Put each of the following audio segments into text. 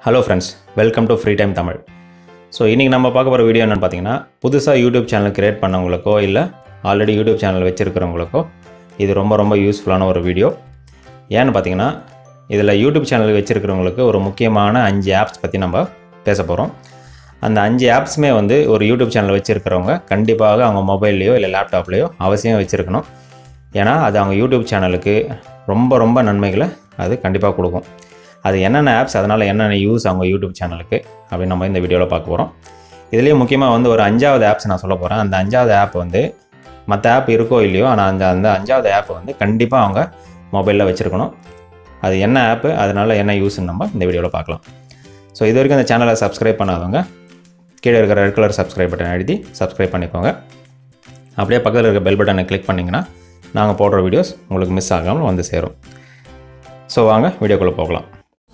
hello friends welcome to free time Tamil so இன்றைக்கி நம்ம பார்க்க போகிற வீடியோ என்னென்னு பார்த்தீங்கன்னா புதுசாக யூடியூப் சேனல் கிரியேட் பண்ணவங்களுக்கோ இல்லை ஆல்ரெடி யூடியூப் சேனல் வச்சுருக்கிறவங்களுக்கோ இது ரொம்ப ரொம்ப யூஸ்ஃபுல்லான ஒரு வீடியோ ஏன்னு பார்த்தீங்கன்னா இதில் யூடியூப் சேனல் வச்சுருக்கிறவங்களுக்கு ஒரு முக்கியமான அஞ்சு ஆப்ஸ் பற்றி நம்ம பேச போகிறோம் அந்த அஞ்சு ஆப்ஸுமே வந்து ஒரு யூடியூப் சேனல் வச்சுருக்கிறவங்க கண்டிப்பாக அவங்க மொபைல்லையோ இல்லை லேப்டாப்லேயோ அவசியம் வச்சுருக்கணும் ஏன்னா அது அவங்க யூடியூப் சேனலுக்கு ரொம்ப ரொம்ப நன்மைகளை அது கண்டிப்பாக கொடுக்கும் அது என்னென்ன ஆப்ஸ் அதனால் என்னென்ன யூஸ் அவங்க யூடியூப் சேனலுக்கு அப்படின்னு நம்ம இந்த வீடியோவில் பார்க்க போகிறோம் இதுலேயே முக்கியமாக வந்து ஒரு அஞ்சாவது ஆப்ஸ் நான் சொல்ல போகிறேன் அந்த அஞ்சாவது ஆப் வந்து மற்ற ஆப் இருக்கோ இல்லையோ ஆனால் அந்த அந்த அஞ்சாவது ஆப் வந்து கண்டிப்பாக அவங்க மொபைலில் வச்சுருக்கணும் அது என்ன ஆப்பு அதனால் என்ன யூஸ்ன்னு நம்ம இந்த வீடியோவில் பார்க்கலாம் ஸோ இது வரைக்கும் இந்த சேனலை சப்ஸ்கிரைப் பண்ணாதவங்க கீழே இருக்கிற ரெட் கலர் சப்ஸ்கிரைப் பட்டன் அழுத்தி சப்ஸ்கிரைப் பண்ணிக்கோங்க அப்படியே பக்கத்தில் இருக்க பெல் பட்டனை கிளிக் பண்ணிங்கன்னா நாங்கள் போடுற வீடியோஸ் உங்களுக்கு மிஸ் ஆகாமல் வந்து சேரும் ஸோ வாங்க வீடியோக்குள்ளே போகலாம்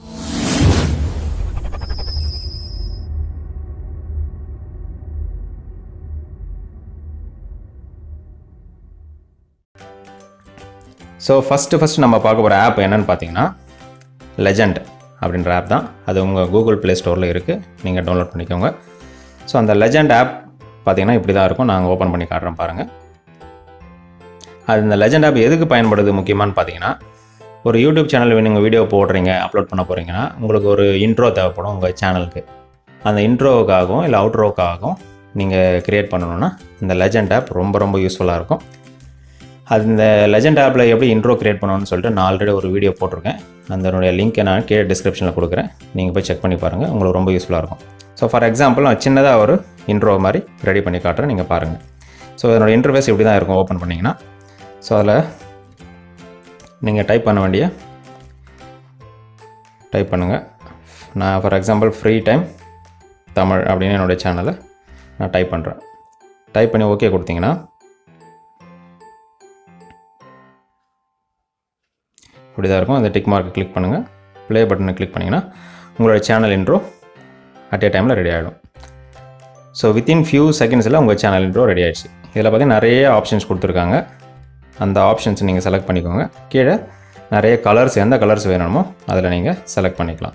ஸோ ஃபஸ்ட்டு ஃபஸ்ட்டு நம்ம பார்க்க போகிற ஆப் என்னென்னு பார்த்தீங்கன்னா லெஜண்ட் அப்படின்ற ஆப் தான் அது உங்கள் கூகுள் ப்ளே ஸ்டோரில் இருக்குது நீங்கள் டவுன்லோட் பண்ணிக்கோங்க ஸோ அந்த லெஜண்ட் ஆப் பார்த்தீங்கன்னா இப்படி தான் இருக்கும் நாங்கள் ஓப்பன் பண்ணி காட்டுறோம் பாருங்கள் அது இந்த லெஜண்ட் ஆப் எதுக்கு பயன்படுது முக்கியமானு பார்த்தீங்கன்னா ஒரு யூடியூப் சேனல் நீங்கள் வீடியோ போடுறீங்க அப்லோட் பண்ண போகிறீங்கன்னா உங்களுக்கு ஒரு இன்ட்ரோ தேவைப்படும் உங்கள் சேனலுக்கு அந்த இன்ட்ரோவுக்காகவும் இல்லை அவுட்ரோவுக்காகவும் நீங்கள் க்ரியேட் பண்ணணுன்னா இந்த லெஜண்ட் ஆப் ரொம்ப ரொம்ப யூஸ்ஃபுல்லாக இருக்கும் அது இந்த லெஜண்ட் ஆப்பில் எப்படி இன்ட்ரோ க்ரியேட் பண்ணணும்னு சொல்லிட்டு நான் ஆல்ரெடி ஒரு வீடியோ போட்டிருக்கேன் அதனுடைய லிங்க்கை நான் கீழே டிஸ்கிரிப்ஷனில் கொடுக்குறேன் நீங்கள் போய் செக் பண்ணி பாருங்கள் உங்களுக்கு ரொம்ப யூஸ்ஃபுல்லாக இருக்கும் ஸோ ஃபார் எக்ஸாம்பிள் நான் சின்னதாக ஒரு இன்ட்ரோ மாதிரி ரெடி பண்ணி காட்டுறேன் நீங்கள் பாருங்கள் ஸோ அதனோட இன்டர்ஃபேஸ் இப்படி தான் இருக்கும் ஓப்பன் பண்ணிங்கன்னா ஸோ அதில் நீங்கள் டைப் பண்ண வேண்டிய டைப் பண்ணுங்கள் நான் for example free time Tamil அப்படின்னு என்னுடைய சேனலை நான் டைப் பண்ணுறேன் டைப் பண்ணி ஓகே கொடுத்தீங்கன்னா இப்படி தான் இருக்கும் அந்த டிக் மார்க்கை கிளிக் பண்ணுங்கள் ப்ளே பட்டனை கிளிக் பண்ணிங்கன்னா உங்களோட சேனல் இன்ட்ரோ அட் ஏ டைமில் ரெடி ஆகிடும் ஸோ வித்தின் ஃபியூ செகண்ட்ஸில் உங்கள் சேனல் இன்ட்ரோ ரெடி ஆகிடுச்சு இதில் பார்த்தீங்கன்னா நிறைய ஆப்ஷன்ஸ் கொடுத்துருக்காங்க அந்த ஆப்ஷன்ஸ் நீங்கள் செலக்ட் பண்ணிக்கோங்க கீழே நிறைய கலர்ஸ் எந்த கலர்ஸ் வேணுமோ அதில் நீங்கள் செலக்ட் பண்ணிக்கலாம்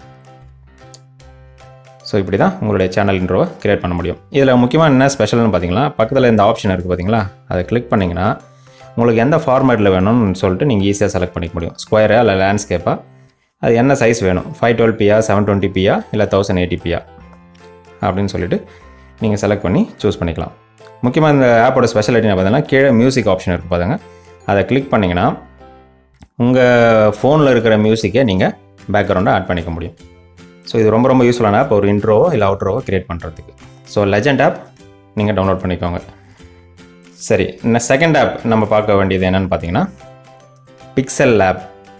ஸோ இப்படி தான் உங்களுடைய சேனல் இன்ட்ரோவை க்ரியேட் பண்ண முடியும் இதில் முக்கியமாக என்ன ஸ்பெஷல்னு பார்த்தீங்களா பக்கத்தில் இந்த ஆப்ஷன் இருக்குது பார்த்தீங்களா அதை கிளிக் பண்ணிங்கன்னா உங்களுக்கு எந்த ஃபார்மேட்டில் வேணும்னு சொல்லிட்டு நீங்கள் ஈஸியாக செலக்ட் பண்ணிக்க முடியும் ஸ்கொயரா இல்லை லேண்ட்ஸ்கேப்பாக அது என்ன சைஸ் வேணும் ஃபைவ் டுவெல் பியா செவன் டுவெண்ட்டி பியா இல்லை தௌசண்ட் எயிட்டி பியா அப்படின்னு சொல்லிட்டு நீங்கள் செலக்ட் பண்ணி சூஸ் பண்ணிக்கலாம் முக்கியமாக இந்த ஆப்போட ஸ்பெஷாலிட்டி பார்த்தீங்கன்னா கீழே மியூசிக் ஆப்ஷன் இருக்குது பாருங்க அதை கிளிக் பண்ணிங்கன்னா உங்கள் ஃபோனில் இருக்கிற மியூசிக்கை நீங்கள் பேக்ரவுண்டை ஆட் பண்ணிக்க முடியும் ஸோ இது ரொம்ப ரொம்ப யூஸ்ஃபுல்லான ஆப் ஒரு இன்ட்ரோவோ இல்லை அவுட்ரோவோ க்ரியேட் பண்ணுறதுக்கு ஸோ லெஜண்ட் ஆப் நீங்கள் டவுன்லோட் பண்ணிக்கோங்க சரி இந்த செகண்ட் ஆப் நம்ம பார்க்க வேண்டியது என்னென்னு பார்த்தீங்கன்னா பிக்சல் லேப்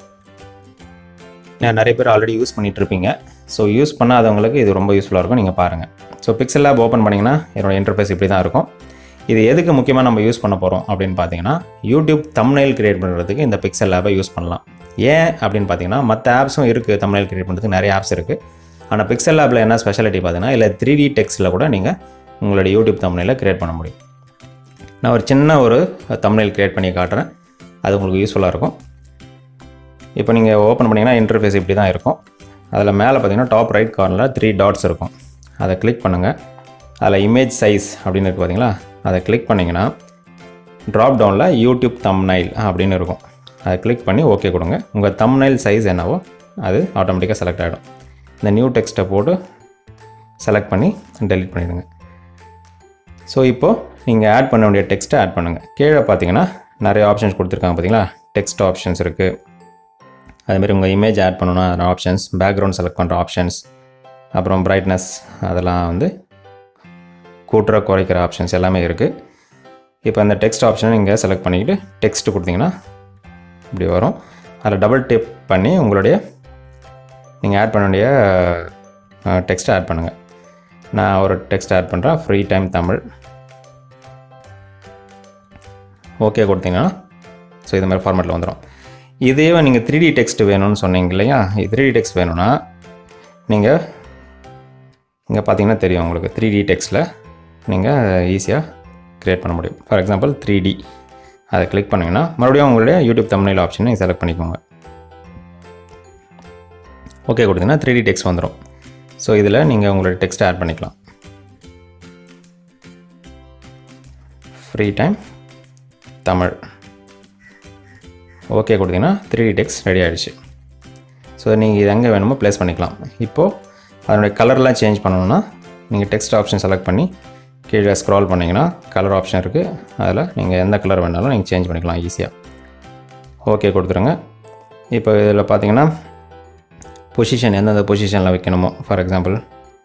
நிறைய பேர் ஆல்ரெடி யூஸ் பண்ணிகிட்டு இருப்பீங்க ஸோ யூஸ் பண்ணாதவங்களுக்கு இது ரொம்ப யூஸ்ஃபுல்லாக இருக்கும் நீங்கள் பாருங்கள் ஸோ பிக்சல் லேப் ஓப்பன் பண்ணிங்கன்னா என்னோட இன்டர்ஃபேஸ் இப்படி தான் இருக்கும் இது எதுக்கு முக்கியமாக நம்ம யூஸ் பண்ண போகிறோம் அப்படின்னு பார்த்தீங்கன்னா யூடியூப் தம்னைல் கிரியேட் பண்ணுறதுக்கு இந்த பிக்சல் லேப்பை யூஸ் பண்ணலாம் ஏன் அப்படின்னு பார்த்தீங்கன்னா மற்ற ஆப்ஸும் இருக்குது தம்னைல் கிரியேட் பண்ணுறதுக்கு நிறைய ஆப்ஸ் இருக்குது ஆனால் பிக்சல் லேப்பில் என்ன ஸ்பெஷாலிட்டி பார்த்தீங்கன்னா இல்லை த்ரீ டி டெக்ஸ்ட்டில் கூட நீங்கள் உங்களுடைய யூடியூப் தம்னையில் கிரியேட் பண்ண முடியும் நான் ஒரு சின்ன ஒரு தம்னைல் க்ரியேட் பண்ணி காட்டுறேன் அது உங்களுக்கு யூஸ்ஃபுல்லாக இருக்கும் இப்போ நீங்கள் ஓப்பன் பண்ணிங்கன்னா இன்டர்ஃபேஸ் இப்படி தான் இருக்கும் அதில் மேலே பார்த்தீங்கன்னா டாப் ரைட் கார்னரில் த்ரீ டாட்ஸ் இருக்கும் அதை கிளிக் பண்ணுங்கள் அதில் இமேஜ் சைஸ் அப்படின்னு இருக்குது பார்த்தீங்களா அதை கிளிக் பண்ணிங்கன்னா ட்ராப் டவுனில் யூடியூப் தம்னைல் அப்படின்னு இருக்கும் அதை கிளிக் பண்ணி ஓகே கொடுங்க உங்கள் தம்னைல் சைஸ் என்னவோ அது ஆட்டோமேட்டிக்காக செலக்ட் ஆகிடும் இந்த நியூ டெக்ஸ்ட்டை போட்டு செலக்ட் பண்ணி டெலிட் பண்ணிவிடுங்க ஸோ இப்போது நீங்கள் ஆட் பண்ண வேண்டிய டெக்ஸ்ட்டை ஆட் பண்ணுங்கள் கீழே பார்த்தீங்கன்னா நிறைய ஆப்ஷன்ஸ் கொடுத்துருக்காங்க பார்த்தீங்களா டெக்ஸ்ட் ஆப்ஷன்ஸ் இருக்குது அதுமாரி உங்கள் இமேஜ் ஆட் பண்ணணும்னா அதில் ஆப்ஷன்ஸ் பேக்ரவுண்ட் செலக்ட் பண்ணுற ஆப்ஷன்ஸ் அப்புறம் பிரைட்னஸ் அதெல்லாம் வந்து கூட்டுற குறைக்கிற ஆப்ஷன்ஸ் எல்லாமே இருக்குது இப்போ அந்த டெக்ஸ்ட் ஆப்ஷனை நீங்கள் செலக்ட் பண்ணிக்கிட்டு டெக்ஸ்ட் கொடுத்தீங்கன்னா இப்படி வரும் அதில் டபுள் டேப் பண்ணி உங்களுடைய நீங்கள் ஆட் பண்ண வேண்டிய டெக்ஸ்ட்டை ஆட் பண்ணுங்கள் நான் ஒரு டெக்ஸ்ட் ஆட் பண்ணுறேன் ஃப்ரீ டைம் தமிழ் ஓகே கொடுத்தீங்கன்னா ஸோ இது மாதிரி ஃபார்மேட்டில் வந்துடும் இதே நீங்கள் த்ரீ டி டெக்ஸ்ட் வேணும்னு சொன்னீங்க இல்லையா த்ரீ டி டெக்ஸ்ட் வேணும்னா நீங்கள் இங்கே பார்த்தீங்கன்னா தெரியும் உங்களுக்கு த்ரீ டி டெக்ஸ்ட்டில் நீங்கள் ஈஸியாக க்ரியேட் பண்ண முடியும் ஃபார் எக்ஸாம்பிள் த்ரீ டி அதை கிளிக் பண்ணிங்கன்னா மறுபடியும் உங்களுடைய யூடியூப் தமிழில் ஆப்ஷனை செலக்ட் பண்ணிக்கோங்க ஓகே கொடுத்தீங்கன்னா த்ரீ டி டெக்ஸ்ட் வந்துடும் ஸோ இதில் நீங்கள் உங்களோட டெக்ஸ்ட்டை ஆட் பண்ணிக்கலாம் ஃப்ரீ டைம் தமிழ் ஓகே கொடுத்தீங்கன்னா த்ரீ டி டெக்ஸ்ட் ரெடி ஆகிடுச்சு ஸோ நீங்கள் இது எங்கே வேணுமோ ப்ளேஸ் பண்ணிக்கலாம் இப்போது அதனுடைய கலர்லாம் சேஞ்ச் பண்ணணும்னா நீங்கள் டெக்ஸ்ட் ஆப்ஷன் செலக்ட் பண்ணி கீழே ஸ்க்ரால் பண்ணிங்கன்னா கலர் ஆப்ஷன் இருக்குது அதில் நீங்கள் எந்த கலர் வேணாலும் நீங்கள் சேஞ்ச் பண்ணிக்கலாம் ஈஸியாக ஓகே கொடுத்துருங்க இப்போ இதில் பார்த்தீங்கன்னா பொசிஷன் எந்தெந்த பொசிஷனில் வைக்கணுமோ ஃபார் எக்ஸாம்பிள்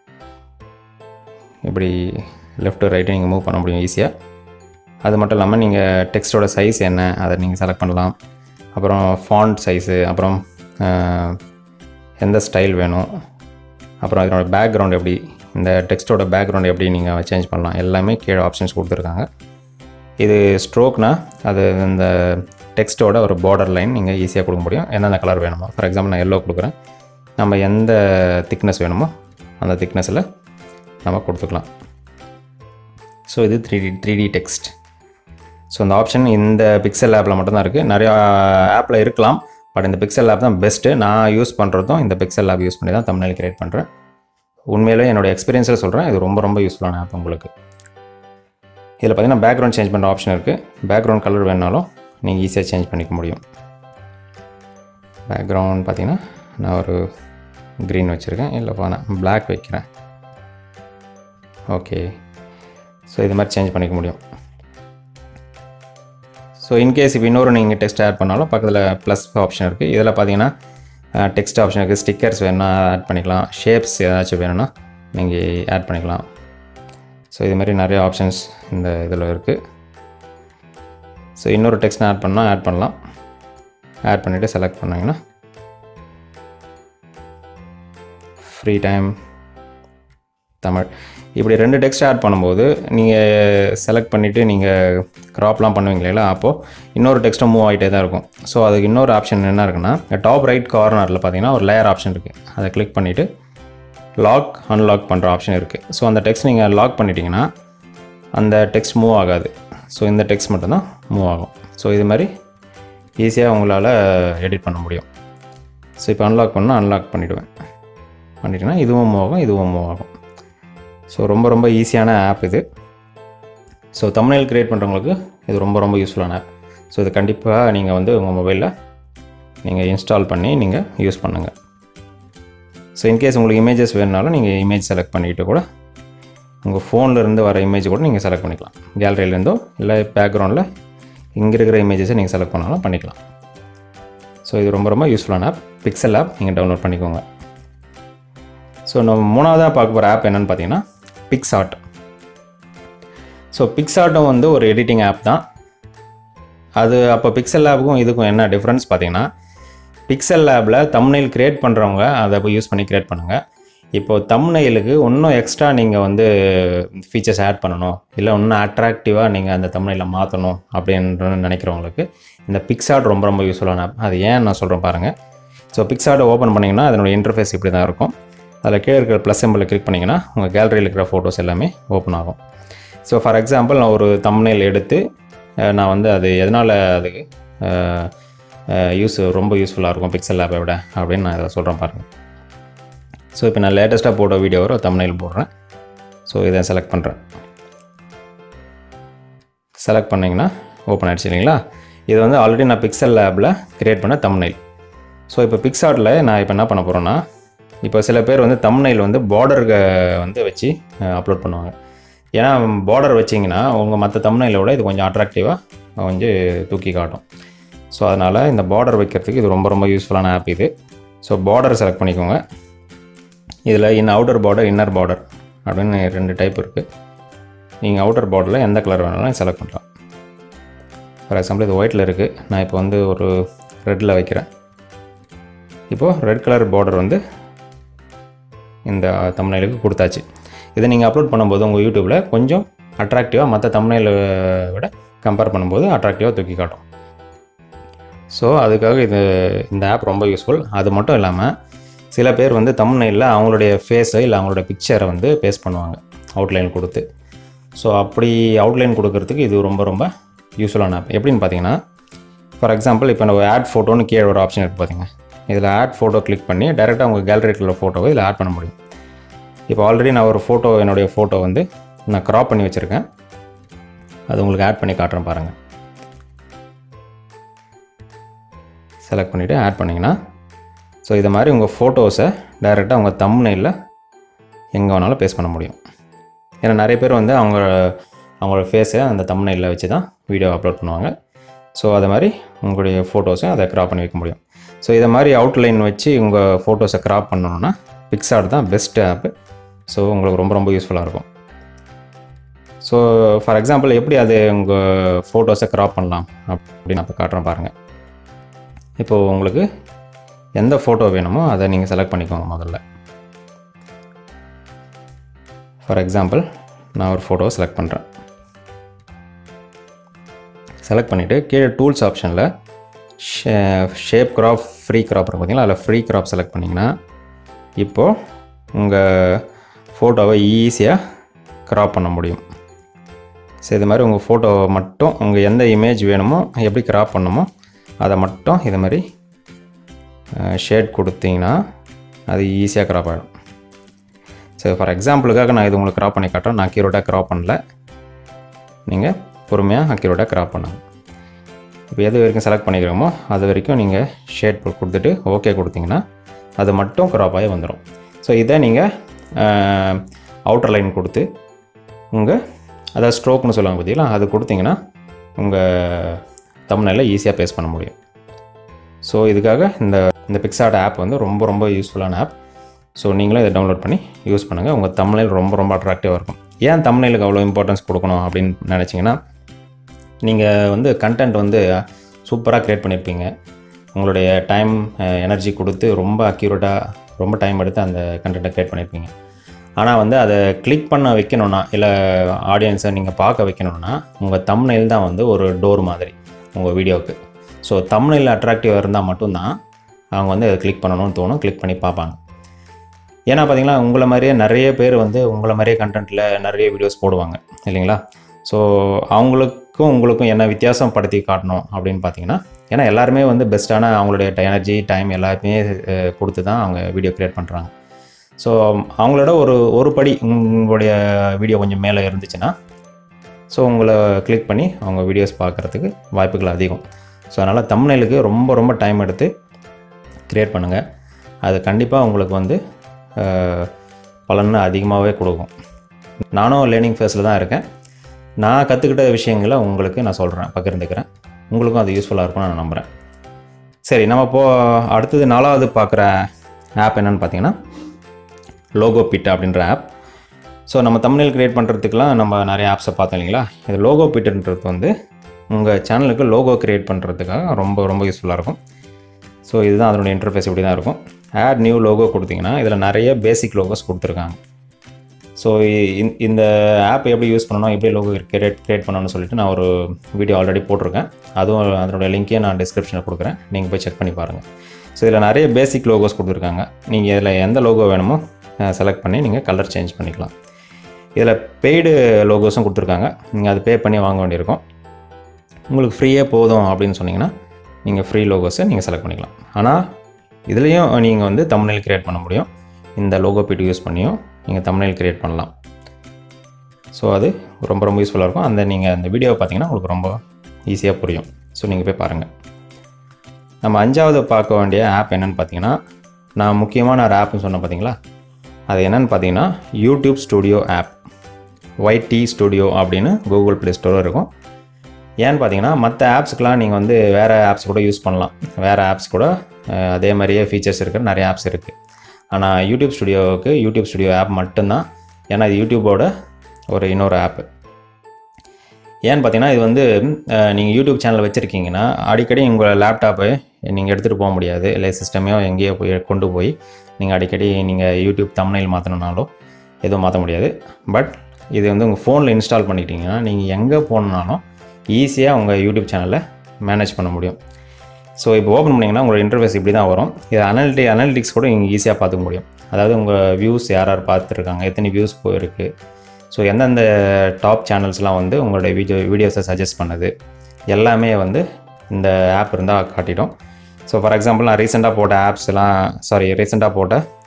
இப்படி லெஃப்ட் ரைட்டு நீங்கள் மூவ் பண்ண முடியும் ஈஸியாக அது மட்டும் இல்லாமல் நீங்கள் டெக்ஸ்ட்டோட சைஸ் என்ன அதை நீங்கள் செலக்ட் பண்ணலாம் அப்புறம் ஃபாண்ட் சைஸு அப்புறம் அஹ், எந்த ஸ்டைல் வேணும் அப்புறம் அதனோட பேக்ரவுண்ட் எப்படி இந்த டெக்ஸ்ட்டோட பேக்ரவுண்ட் எப்படி நீங்கள் சேஞ்ச் பண்ணலாம் எல்லாமே கீழே ஆப்ஷன்ஸ் கொடுத்துருக்காங்க இது ஸ்ட்ரோக்னா அது இந்த டெக்ஸ்ட்டோட ஒரு பார்டர் லைன் நீங்கள் ஈஸியாக கொடுக்க முடியும் எந்தெந்த கலர் வேணுமோ ஃபார் எக்ஸாம்பிள் நான் எல்லோ கொடுக்குறேன் நம்ம எந்த திக்னஸ் வேணுமோ அந்த திக்னஸில் நம்ம கொடுத்துக்கலாம் ஸோ இது three D three D text so இந்த ஆப்ஷன் இந்த பிக்சல் ஆப்பில் மட்டும்தான் இருக்குது நிறையா ஆப்பில் இருக்கலாம் பட் இந்த பிக்சல் ஆப் தான் பெஸ்ட்டு நான் யூஸ் பண்ணுறதும் இந்த பிக்சல் ஆப் யூஸ் பண்ணி தான் தமிழில் கிரியேட் பண்ணுறேன் உண்மையிலே என்னோட எக்ஸ்பீரியன்ஸில் சொல்கிறேன் இது ரொம்ப ரொம்ப யூஸ்ஃபுல்லான ஆப் உங்களுக்கு இதில் பார்த்தீங்கன்னா பேக்ரவுண்ட் சேஞ்ச் பண்ணுற ஆப்ஷன் இருக்குது பேக்ரவுண்ட் கலர் வேணாலும் நீங்கள் ஈஸியாக சேஞ்ச் பண்ணிக்க முடியும் பேக்ரவுண்ட் பார்த்தீங்கன்னா நான் ஒரு க்ரீன் வச்சுருக்கேன் இல்லைப்பா நான் Black வைக்கிறேன் ஓகே ஸோ இது மாதிரி சேஞ்ச் பண்ணிக்க முடியும் ஸோ இன்கேஸ் இப்போ இன்னொரு நீங்கள் டெக்ஸ்ட் ஆட் பண்ணாலும் பக்கத்தில் ப்ளஸ் ஆப்ஷன் இருக்குது இதில் பார்த்தீங்கன்னா டெக்ஸ்ட் ஆப்ஷன் இருக்குது ஸ்டிக்கர்ஸ் வேணும்னா ஆட் பண்ணிக்கலாம் ஷேப்ஸ் ஏதாச்சும் வேணும்னா நீங்கள் ஆட் பண்ணிக்கலாம் ஸோ இது மாதிரி நிறைய ஆப்ஷன்ஸ் இந்த இதில் இருக்குது ஸோ இன்னொரு டெக்ஸ்ட் ஆட் பண்ணால் ஆட் பண்ணலாம் ஆட் பண்ணிவிட்டு செலக்ட் பண்ணிங்கன்னா ஃப்ரீ டைம் தமிழ் இப்படி ரெண்டு டெக்ஸ்ட் ஆட் பண்ணும்போது நீங்கள் செலக்ட் பண்ணிவிட்டு நீங்கள் க்ராப்லாம் பண்ணுவீங்களா அப்போது இன்னொரு டெக்ஸ்ட்டும் மூவ் ஆகிட்டே தான் இருக்கும் ஸோ அதுக்கு இன்னொரு ஆப்ஷன் என்ன இருக்குன்னா டாப் ரைட் கார்னரில் பார்த்தீங்கன்னா ஒரு லேயர் ஆப்ஷன் இருக்குது அதை கிளிக் பண்ணிவிட்டு லாக் அன்லாக் பண்ணுற ஆப்ஷன் இருக்குது ஸோ அந்த டெக்ஸ்ட் நீங்கள் லாக் பண்ணிட்டீங்கன்னா அந்த டெக்ஸ்ட் மூவ் ஆகாது ஸோ இந்த டெக்ஸ்ட் மட்டும்தான் மூவ் ஆகும் ஸோ இது மாதிரி ஈஸியாக உங்களால் எடிட் பண்ண முடியும் ஸோ இப்போ அன்லாக் பண்ணால் அன்லாக் பண்ணிவிடுவேன் பண்ணிட்டீங்கன்னா இதுவும் மூவ் ஆகும் இதுவும் மூவ் ஆகும் ஸோ ரொம்ப ரொம்ப ஈஸியான ஆப் இது ஸோ தமிழில் க்ரியேட் பண்ணுறவங்களுக்கு இது ரொம்ப ரொம்ப யூஸ்ஃபுல்லான ஆப் ஸோ இது கண்டிப்பாக நீங்கள் வந்து உங்கள் மொபைலில் நீங்கள் இன்ஸ்டால் பண்ணி நீங்கள் யூஸ் பண்ணுங்கள் ஸோ இன்கேஸ் உங்களுக்கு இமேஜஸ் வேணுனாலும் நீங்கள் இமேஜ் செலக்ட் பண்ணிக்கிட்டு கூட உங்கள் ஃபோனில் இருந்து வர இமேஜ் கூட நீங்கள் செலக்ட் பண்ணிக்கலாம் கேலரியிலேருந்தோ இல்லை பேக்ரவுண்டில் இங்கே இருக்கிற இமேஜஸை நீங்கள் செலக்ட் பண்ணாலும் பண்ணிக்கலாம் ஸோ இது ரொம்ப ரொம்ப யூஸ்ஃபுல்லான ஆப் பிக்சல் ஆப் நீங்கள் டவுன்லோட் பண்ணிக்கோங்க ஸோ நம்ம மூணாவதாக பார்க்க போகிற ஆப் என்னென்னு பார்த்தீங்கன்னா பிக்ஸார்ட் ஸோ பிக்ஸார்ட்டும் வந்து ஒரு எடிட்டிங் ஆப் தான் அது அப்போ பிக்சல் லேபுக்கும் இதுக்கும் என்ன டிஃப்ரென்ஸ் பார்த்தீங்கன்னா பிக்சல் லேபில் தம்னைல் கிரியேட் பண்ணுறவங்க அதை போய் யூஸ் பண்ணி கிரியேட் பண்ணுங்கள் இப்போது தம்னைலுக்கு இன்னும் எக்ஸ்ட்ரா நீங்கள் வந்து ஃபீச்சர்ஸ் ஆட் பண்ணணும் இல்லை இன்னும் அட்ராக்டிவாக நீங்கள் அந்த தம்னையில் மாற்றணும் அப்படின்ற நினைக்கிறவங்களுக்கு இந்த பிக்ஸார்ட் ரொம்ப ரொம்ப யூஸ்ஃபுல்லான ஆப் அது ஏன் நான் சொல்கிறேன் பாருங்கள் ஸோ பிக்ஸார்ட்டை ஓப்பன் பண்ணிங்கன்னா அதனோட இன்டர்ஃபேஸ் இப்படி தான் இருக்கும் அதில் கீழே இருக்கிற ப்ளஸ் சிம்பிளை கிளிக் பண்ணிங்கன்னா உங்கள் கேலரியில் இருக்கிற ஃபோட்டோஸ் எல்லாமே ஓப்பன் ஆகும் ஸோ ஃபார் எக்ஸாம்பிள் நான் ஒரு தம்னைல் எடுத்து அஹ், நான் வந்து அது எதனால் அதுக்கு யூஸ் ரொம்ப யூஸ்ஃபுல்லாக இருக்கும் பிக்சல் லேப்பை விட அப்படின்னு நான் இதை சொல்கிறேன் பாருங்கள் ஸோ இப்போ நான் லேட்டஸ்ட்டாக போட்ட வீடியோ ஒரு தம்னைல் போடுறேன் ஸோ இதை செலக்ட் பண்ணுறேன் செலக்ட் பண்ணிங்கன்னா ஓப்பன் ஆகிடுச்சு இல்லைங்களா இது வந்து ஆல்ரெடி நான் பிக்சல் லேபில் கிரியேட் பண்ண தம்னைல் ஸோ இப்போ பிக்சார்ட்டில் நான் இப்போ என்ன பண்ண போகிறேன்னா இப்போ சில பேர் வந்து தம்னைல் வந்து பார்டருக்கு வந்து வச்சு அப்லோட் பண்ணுவாங்க ஏன்னா பார்டர் வச்சிங்கன்னா உங்கள் மற்ற தம்னைலை விட இது கொஞ்சம் அட்ராக்டிவாக கொஞ்சம் தூக்கி காட்டும் ஸோ அதனால் இந்த பார்டர் வைக்கிறதுக்கு இது ரொம்ப ரொம்ப யூஸ்ஃபுல்லான ஆப் இது ஸோ பார்டர் செலக்ட் பண்ணிக்கோங்க இதில் in outer border inner border அப்படின்னு ரெண்டு டைப் இருக்குது நீங்கள் அவுட்டர் பார்டரில் எந்த கலர் வேணாலும் செலக்ட் பண்ணலாம் ஃபார் எக்ஸாம்பிள் இது ஒயிட்டில் இருக்குது நான் இப்போ வந்து ஒரு ரெட்டில் வைக்கிறேன் இப்போது ரெட் கலர் பார்டர் வந்து இந்த தமிழ்நிலுக்கு கொடுத்தாச்சு இதை நீங்கள் அப்லோட் பண்ணும்போது உங்கள் யூடியூப்பில் கொஞ்சம் அட்ராக்டிவாக மற்ற தமிழ்நிலை விட கம்பேர் பண்ணும்போது அட்ராக்டிவாக தூக்கி காட்டும் ஸோ அதுக்காக இது இந்த ஆப் ரொம்ப யூஸ்ஃபுல் அது மட்டும் இல்லாமல் சில பேர் வந்து தமிழ்நிலையில் அவங்களுடைய ஃபேஸை இல்லை அவங்களோட பிக்சரை வந்து பேஸ்ட் பண்ணுவாங்க அவுட்லைன் கொடுத்து ஸோ அப்படி அவுட்லைன் கொடுக்கறதுக்கு இது ரொம்ப ரொம்ப யூஸ்ஃபுல்லான ஆப் எப்படின்னு பார்த்தீங்கன்னா ஃபார் எக்ஸாம்பிள் இப்போ நம்ம ஆட் ஃபோட்டோன்னு கீழே ஒரு ஆப்ஷன் இருக்குது பார்த்தீங்க இதில் ஆட் ஃபோட்டோ கிளிக் பண்ணி டேரெக்டாக உங்கள் கேலரியில் உள்ள ஃபோட்டோவை இதில் ஆட் பண்ண முடியும் இப்போ ஆல்ரெடி நான் ஒரு ஃபோட்டோ என்னுடைய ஃபோட்டோ வந்து நான் க்ராப் பண்ணி வச்சுருக்கேன் அது உங்களுக்கு ஆட் பண்ணி காட்டுறேன் பாருங்கள் செலக்ட் பண்ணிவிட்டு ஆட் பண்ணிங்கன்னா ஸோ இதை மாதிரி உங்கள் ஃபோட்டோஸை டைரெக்டாக உங்கள் தம்னையில் எங்கே வேணாலும் பேஸ்ட் பண்ண முடியும் ஏன்னா நிறைய பேர் வந்து அவங்க அவங்களோட ஃபேஸை அந்த தம்னையில் வச்சு தான் வீடியோ அப்லோட் பண்ணுவாங்க ஸோ அதை மாதிரி உங்களுடைய ஃபோட்டோஸையும் அதை க்ராப் பண்ணி வைக்க முடியும் ஸோ இதை மாதிரி அவுட்லைன் வச்சு உங்கள் ஃபோட்டோஸை க்ராப் பண்ணணுன்னா பிக்சார்ட் தான் பெஸ்ட் ஆப்பு ஸோ உங்களுக்கு ரொம்ப ரொம்ப யூஸ்ஃபுல்லாக இருக்கும் ஸோ ஃபார் எக்ஸாம்பிள் எப்படி அது உங்கள் ஃபோட்டோஸை க்ராப் பண்ணலாம் அப்படின்னு நான் இப்போ காட்டுறேன் பாருங்கள் இப்போது உங்களுக்கு எந்த ஃபோட்டோ வேணுமோ அதை நீங்கள் செலக்ட் பண்ணிக்கோங்க முதல்ல ஃபார் எக்ஸாம்பிள் நான் ஒரு ஃபோட்டோவை செலக்ட் பண்ணுறேன் செலக்ட் பண்ணிவிட்டு கீழே டூல்ஸ் ஆப்ஷனில் ஷேப் கிராப் ஃப்ரீ கிராப் இருக்கும் பார்த்தீங்களா அதில் ஃப்ரீ கிராப் செலக்ட் பண்ணிங்கன்னா இப்போது உங்கள் ஃபோட்டோவை ஈஸியாக கிராப் பண்ண முடியும் ஸோ இது மாதிரி உங்கள் ஃபோட்டோவை மட்டும் உங்கள் எந்த இமேஜ் வேணுமோ எப்படி கிராப் பண்ணுமோ அதை மட்டும் இது மாதிரி ஷேட் கொடுத்தீங்கன்னா அது ஈஸியாக கிராப் ஆகிடும் ஸோ ஃபார் எக்ஸாம்பிளுக்காக நான் இது உங்களுக்கு கிராப் பண்ணி காட்டுறேன் நான் அக்யூரேட்டாக கிராப் பண்ணல நீங்கள் பொறுமையாக அக்யூரேட்டாக கிராப் பண்ணுங்க இப்போ எது வரைக்கும் செலக்ட் பண்ணிக்கிறோமோ அது வரைக்கும் நீங்கள் ஷேட் கொடுத்துட்டு ஓகே கொடுத்தீங்கன்னா அது மட்டும் கிராப் ஆகி வந்துடும் ஸோ இதை நீங்கள் அவுட்டர் லைன் கொடுத்து உங்கள் அதாவது ஸ்ட்ரோக்னு சொல்லுவாங்க பார்த்தீங்களா அது கொடுத்தீங்கன்னா உங்கள் தமிழில் ஈஸியாக பேஸ் பண்ண முடியும் ஸோ இதுக்காக இந்த இந்த பிக்சார்ட் ஆப் வந்து ரொம்ப ரொம்ப யூஸ்ஃபுல்லான ஆப் ஸோ நீங்களும் இதை டவுன்லோட் பண்ணி யூஸ் பண்ணுங்கள் உங்கள் தமிழில் ரொம்ப ரொம்ப அட்ராக்டிவாக இருக்கும் ஏன் தமிழுக்கு அவ்வளோ இம்பார்ட்டன்ஸ் கொடுக்கணும் அப்படின்னு நினச்சிங்கன்னா நீங்கள் வந்து கண்டென்ட் வந்து சூப்பராக க்ரியேட் பண்ணியிருப்பீங்க உங்களுடைய டைம் எனர்ஜி கொடுத்து ரொம்ப அக்யூரேட்டாக ரொம்ப டைம் எடுத்து அந்த கண்டென்ட்டை க்ரியேட் பண்ணியிருப்பீங்க ஆனால் வந்து அதை கிளிக் பண்ண வைக்கணுன்னா இல்லை ஆடியன்ஸை நீங்கள் பார்க்க வைக்கணுன்னா உங்கள் தம்னைல் தான் வந்து ஒரு டோர் மாதிரி உங்கள் வீடியோவுக்கு ஸோ தம்னைல் அட்ராக்டிவாக இருந்தால் மட்டும்தான் அவங்க வந்து அதை கிளிக் பண்ணணும்னு தோணும் கிளிக் பண்ணி பார்ப்பாங்க ஏன்னா பார்த்தீங்களா உங்களை மாதிரியே நிறைய பேர் வந்து உங்களை மாதிரியே கண்டென்ட்டில் நிறைய வீடியோஸ் போடுவாங்க இல்லைங்களா ஸோ அவங்களுக்கும் உங்களுக்கும் என்ன வித்தியாசம் படுத்தி காட்டணும் அப்படின்னு பார்த்தீங்கன்னா ஏன்னா எல்லாருமே வந்து பெஸ்ட்டான அவங்களுடைய எனர்ஜி டைம் எல்லாருமே அஹ், கொடுத்து தான் அவங்க வீடியோ க்ரியேட் பண்ணுறாங்க ஸோ அவங்களோட ஒரு ஒரு படி உங்களுடைய வீடியோ கொஞ்சம் மேலே இருந்துச்சுன்னா ஸோ உங்களை கிளிக் பண்ணி அவங்க வீடியோஸ் பார்க்குறதுக்கு வாய்ப்புகள் அதிகம் ஸோ அதனால் தமிழ்நெலுக்கு ரொம்ப ரொம்ப டைம் எடுத்து க்ரியேட் பண்ணுங்கள் அது கண்டிப்பாக உங்களுக்கு வந்து அஹ், பலன் அதிகமாகவே கொடுக்கும் நானும் லேர்னிங் ஃபேஸில் தான் இருக்கேன் நான் கற்றுக்கிட்ட விஷயங்களை உங்களுக்கு நான் சொல்கிறேன் பகிர்ந்துக்கிறேன் உங்களுக்கும் அது யூஸ்ஃபுல்லாக இருக்கும்னு நான் நம்புகிறேன் சரி நம்ம இப்போது அடுத்தது நாலாவது பார்க்குற ஆப் என்னென்னு பார்த்தீங்கன்னா லோகோ பிட் அப்படின்ற ஆப் ஸோ நம்ம தமிழில் க்ரியேட் பண்ணுறதுக்குலாம் நம்ம நிறைய ஆப்ஸை பார்த்தோம் இல்லைங்களா இது லோகோ பிட்டுன்றது வந்து உங்கள் சேனலுக்கு லோகோ க்ரியேட் பண்ணுறதுக்காக ரொம்ப ரொம்ப யூஸ்ஃபுல்லாக இருக்கும் ஸோ இதுதான் அதனுடைய இன்டர்ஃபேஸ் இப்படி தான் இருக்கும் ஆட் நியூ லோகோ கொடுத்தீங்கன்னா இதில் நிறைய பேசிக் லோகோஸ் கொடுத்துருக்காங்க ஸோ இந்த ஆப் எப்படி யூஸ் பண்ணணும் எப்படி லோகோ கிரியேட் கிரியேட் பண்ணணும்னு சொல்லிட்டு நான் ஒரு வீடியோ ஆல்ரெடி போட்டிருக்கேன் அதுவும் அதனுடைய லிங்க்கையும் நான் டிஸ்கிரிப்ஷனில் கொடுக்குறேன் நீங்கள் போய் செக் பண்ணி பாருங்கள் ஸோ இதில் நிறைய பேசிக் லோகோஸ் கொடுத்துருக்காங்க நீங்கள் இதில் எந்த லோகோ வேணுமோ செலக்ட் பண்ணி நீங்கள் கலர் சேஞ்ச் பண்ணிக்கலாம் இதில் பெய்டு லோகோஸும் கொடுத்துருக்காங்க நீங்கள் அது பே பண்ணி வாங்க வேண்டியிருக்கும் உங்களுக்கு ஃப்ரீயே போதும் அப்படின்னு சொன்னீங்கன்னா நீங்கள் ஃப்ரீ லோகோஸை நீங்கள் செலக்ட் பண்ணிக்கலாம் ஆனால் இதுலேயும் நீங்கள் வந்து தமிழில் கிரியேட் பண்ண முடியும் இந்த லோகோ பிட் யூஸ் பண்ணியும் நீங்கள் தமிழில் கிரியேட் பண்ணலாம் ஸோ அது ரொம்ப ரொம்ப யூஸ்ஃபுல்லாக இருக்கும் அந்த நீங்கள் அந்த வீடியோவை பார்த்தீங்கன்னா உங்களுக்கு ரொம்ப ஈஸியாக புரியும் ஸோ நீங்கள் போய் பாருங்கள் நம்ம அஞ்சாவது பார்க்க வேண்டிய ஆப் என்னென்னு பார்த்தீங்கன்னா நான் முக்கியமான ஒரு ஆப்னு சொன்னேன் பார்த்தீங்களா அது என்னென்னு பார்த்தீங்கன்னா YouTube studio app YT studio அப்படின்னு கூகுள் ப்ளே ஸ்டோரில் இருக்கும் ஏன்னு பார்த்தீங்கன்னா மற்ற ஆப்ஸுக்கெலாம் நீங்கள் வந்து வேறு ஆப்ஸ் கூட யூஸ் பண்ணலாம் வேறு ஆப்ஸ் கூட அஹ், அதே மாதிரியே ஃபீச்சர்ஸ் இருக்கிற நிறைய ஆப்ஸ் இருக்குது ஆனால் யூடியூப் ஸ்டுடியோவுக்கு யூடியூப் ஸ்டுடியோ ஆப் மட்டும்தான் ஏன்னா இது யூடியூபோட ஒரு இன்னொரு ஆப்பு ஏன்னு பார்த்தீங்கன்னா இது வந்து நீங்கள் யூடியூப் சேனல் வச்சுருக்கீங்கன்னா அடிக்கடி உங்கள் லேப்டாப்பை நீங்கள் எடுத்துகிட்டு போக முடியாது இல்லை சிஸ்டமையோ எங்கேயோ போய் கொண்டு போய் நீங்கள் அடிக்கடி நீங்கள் யூடியூப் தமிழில் மாற்றணுனாலோ எதுவும் மாற்ற முடியாது பட் இது வந்து உங்கள் ஃபோனில் இன்ஸ்டால் பண்ணிக்கிட்டீங்கன்னா நீங்கள் எங்கே போகணுன்னாலும் ஈஸியாக உங்கள் யூடியூப் சேனலை மேனேஜ் பண்ண முடியும் ஸோ இப்போ ஓப்பன் பண்ணிங்கன்னா உங்களோட இன்டர்ஃபேஸ் இப்படி தான் வரும் இது அனலிட்டி அனலிட்டிக்ஸ் கூட நீங்கள் ஈஸியாக பார்த்துக்க முடியும் அதாவது உங்கள் வியூஸ் யார் யார் பார்த்துருக்காங்க எத்தனை வியூஸ் போயிருக்கு ஸோ எந்தெந்த டாப் சேனல்ஸ்லாம் வந்து உங்களுடைய வீடியோ வீடியோஸை சஜஸ்ட் பண்ணுது எல்லாமே வந்து இந்த ஆப் இருந்தால் காட்டிடும் ஸோ ஃபார் எக்ஸாம்பிள் நான் ரீசெண்டாக போட்ட ஆப்ஸ்லாம் சாரி ரீசெண்டாக போட்ட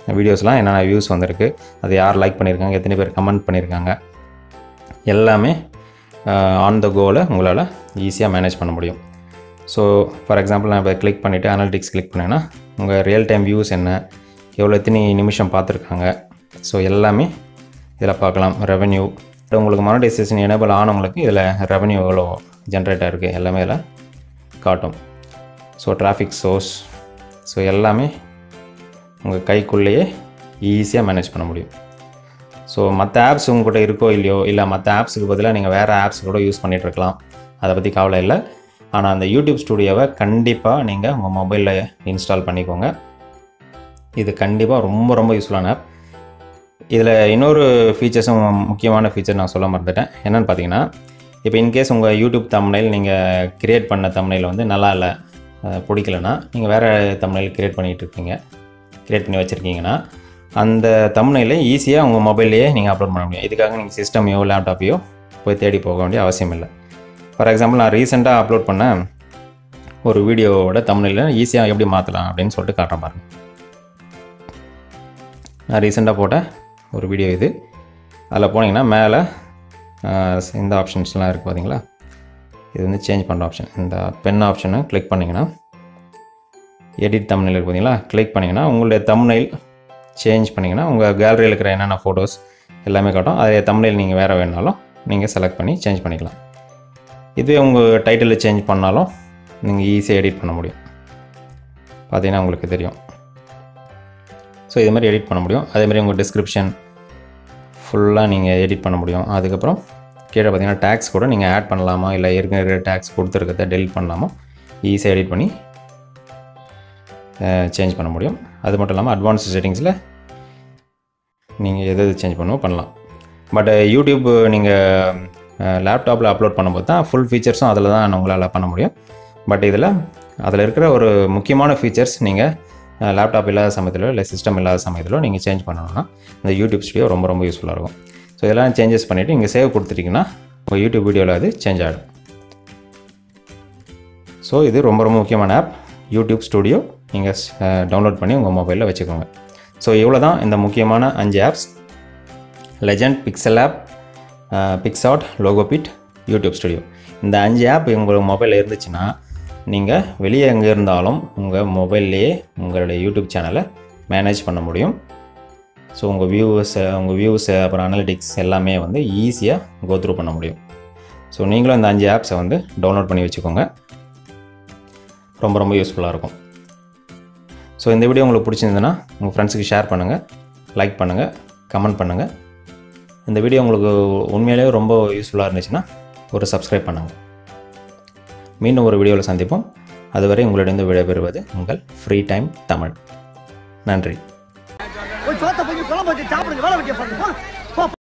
வீடியோஸ்லாம் என்னென்ன வியூஸ் வந்திருக்கு அது யார் லைக் பண்ணியிருக்காங்க எத்தனை பேர் கமெண்ட் பண்ணியிருக்காங்க எல்லாமே ஆன் த கோவில் உங்களால் ஈஸியாக மேனேஜ் பண்ண முடியும் ஸோ ஃபார் எக்ஸாம்பிள் நான் இப்போ கிளிக் பண்ணிவிட்டு அனாலிட்டிக்ஸ் கிளிக் பண்ணேன்னா உங்கள் ரியல் டைம் வியூஸ் என்ன எவ்வளோ எத்தனை நிமிஷம் பார்த்துருக்காங்க ஸோ எல்லாமே இதில் பார்க்கலாம் ரெவென்யூ உங்களுக்கு மானிட்டைசேஷன் எனேபிள் ஆனவங்களுக்கு இதில் ரெவென்யூ எவ்வளோ ஜென்ரேட் ஆகிருக்கு எல்லாமே இதில் காட்டும் ஸோ டிராஃபிக் சோர்ஸ் ஸோ எல்லாமே உங்கள் கைக்குள்ளேயே ஈஸியாக மேனேஜ் பண்ண முடியும் ஸோ மற்ற ஆப்ஸ் உங்கள்கிட்ட இருக்கோ இல்லையோ இல்லை மற்ற ஆப்ஸுக்கு பதிலாக நீங்கள் வேறு ஆப்ஸ் கூட யூஸ் பண்ணிகிட்டு இருக்கலாம் அதை பற்றி கவலை இல்லை ஆனால் அந்த யூடியூப் ஸ்டுடியோவை கண்டிப்பாக நீங்கள் உங்கள் மொபைலில் இன்ஸ்டால் பண்ணிக்கோங்க இது கண்டிப்பாக ரொம்ப ரொம்ப யூஸ்ஃபுல்லான ஆப் இதில் இன்னொரு ஃபீச்சர்ஸும் முக்கியமான ஃபீச்சர் நான் சொல்ல மறந்துட்டேன் என்னென்னு பார்த்தீங்கன்னா இப்போ இன்கேஸ் உங்கள் யூடியூப் தம்னைல் நீங்கள் கிரியேட் பண்ண தம்னைல் வந்து நல்லா இல்லை அஹ் பிடிக்கலனா நீங்கள் வேறு தம்னைல் கிரியேட் பண்ணிகிட்டு இருக்கீங்க கிரியேட் பண்ணி வச்சுருக்கீங்கன்னா அந்த தம்னைலை ஈஸியாக உங்கள் மொபைல்லையே நீங்கள் அப்லோட் பண்ண முடியும் இதுக்காக நீங்கள் சிஸ்டமையோ லேப்டாப்பையோ போய் தேடி போக வேண்டிய அவசியம் இல்லை ஃபார் எக்ஸாம்பிள் நான் ரீசெண்டாக அப்லோட் பண்ண ஒரு வீடியோவோட தமிழில் ஈஸியாக எப்படி மாற்றலாம் அப்படின்னு சொல்லிட்டு காட்டுறேன் பாருங்க நான் ரீசெண்டாக போட்ட ஒரு வீடியோ இது அதில் போனீங்கன்னா மேலே ஆஹ், இந்த ஆப்ஷன்ஸ்லாம் இருக்குது பார்த்தீங்களா இது வந்து சேஞ்ச் பண்ணுற ஆப்ஷன் இந்த பென் ஆப்ஷனை கிளிக் பண்ணிங்கன்னா எடிட் தமிழில் இருக்கு பார்த்தீங்களா கிளிக் பண்ணிங்கன்னா உங்களுடைய தம்னைல் சேஞ்ச் பண்ணிங்கன்னா உங்கள் கேலரியில் இருக்கிற என்னென்ன ஃபோட்டோஸ் எல்லாமே காட்டும் அதே தம்னைல் நீங்கள் வேறு வேணாலும் நீங்கள் செலக்ட் பண்ணி சேஞ்ச் பண்ணிக்கலாம் இதுவே உங்கள் டைட்டிலில் சேஞ்ச் பண்ணாலும் நீங்கள் ஈஸியாக எடிட் பண்ண முடியும் பார்த்தீங்கன்னா உங்களுக்கு தெரியும் ஸோ இது மாதிரி எடிட் பண்ண முடியும் அதே மாதிரி உங்கள் டிஸ்கிரிப்ஷன் ஃபுல்லாக நீங்கள் எடிட் பண்ண முடியும் அதுக்கப்புறம் கீழே பார்த்தீங்கன்னா டேக்ஸ் கூட நீங்கள் ஆட் பண்ணலாமா இல்லை ஏற்கனவே டேக்ஸ் கொடுத்துருக்கத டெலிட் பண்ணலாமா ஈஸியாக எடிட் பண்ணி சேஞ்ச் பண்ண முடியும் அது மட்டும் இல்லாமல் அட்வான்ஸ் செட்டிங்ஸில் நீங்கள் எது எது சேஞ்ச் பண்ணவோ பண்ணலாம் பட் யூடியூப் நீங்கள் லேப்டாப்பில் அப்லோட் பண்ணும்போது தான் ஃபுல் ஃபீச்சர்ஸும் அதில் தான் உங்களால் பண்ண முடியும் பட் இதில் அதில் இருக்கிற ஒரு முக்கியமான ஃபீச்சர்ஸ் நீங்கள் லேப்டாப் இல்லாத சமயத்திலோ இல்லை சிஸ்டம் இல்லாத சமயத்திலோ நீங்கள் சேஞ்ச் பண்ணணும்னா இந்த யூடியூப் ஸ்டுடியோ ரொம்ப ரொம்ப யூஸ்ஃபுல்லாக இருக்கும் ஸோ இதெல்லாம் சேஞ்சஸ் பண்ணிவிட்டு நீங்கள் சேவ் கொடுத்துட்டிங்கன்னா உங்கள் யூடியூப் வீடியோவில் அது சேஞ்ச் ஆகிடும் ஸோ இது ரொம்ப ரொம்ப முக்கியமான ஆப் யூடியூப் ஸ்டுடியோ நீங்கள் டவுன்லோட் பண்ணி உங்கள் மொபைலில் வச்சுக்கோங்க ஸோ இவ்வளோ தான் இந்த முக்கியமான அஞ்சு apps legend pixel app PicsArt Logopit YouTube studio இந்த அஞ்சு ஆப் உங்கள் மொபைலில் இருந்துச்சுன்னா நீங்கள் வெளியே எங்கே இருந்தாலும் உங்கள் மொபைல்லையே உங்களுடைய யூடியூப் சேனலை மேனேஜ் பண்ண முடியும் ஸோ உங்கள் வியூவர்ஸ் உங்கள் வியூஸ் அப்புறம் அனலிட்டிக்ஸ் எல்லாமே வந்து ஈஸியாக கோத்ரூ பண்ண முடியும் ஸோ நீங்களும் இந்த அஞ்சு ஆப்ஸை வந்து டவுன்லோட் பண்ணி வச்சுக்கோங்க ரொம்ப ரொம்ப யூஸ்ஃபுல்லாக இருக்கும் ஸோ இந்த வீடியோ உங்களுக்கு பிடிச்சிருந்ததுன்னா உங்கள் ஃப்ரெண்ட்ஸுக்கு ஷேர் பண்ணுங்கள் லைக் பண்ணுங்கள் கமெண்ட் பண்ணுங்கள் இந்த வீடியோ உங்களுக்கு உண்மையிலேயே ரொம்ப யூஸ்ஃபுல்லாக இருந்துச்சுன்னா ஒரு சப்ஸ்கிரைப் பண்ணுங்கள் மீண்டும் ஒரு வீடியோவில் சந்திப்போம் அதுவரை உங்களிடம் விடைபெறுவது உங்கள் ஃப்ரீ டைம் தமிழ் நன்றி போய் சோத்த போய் குழம்பு வச்சு சாப்பிடுங்க வேலை வெட்டிய பாருங்க போ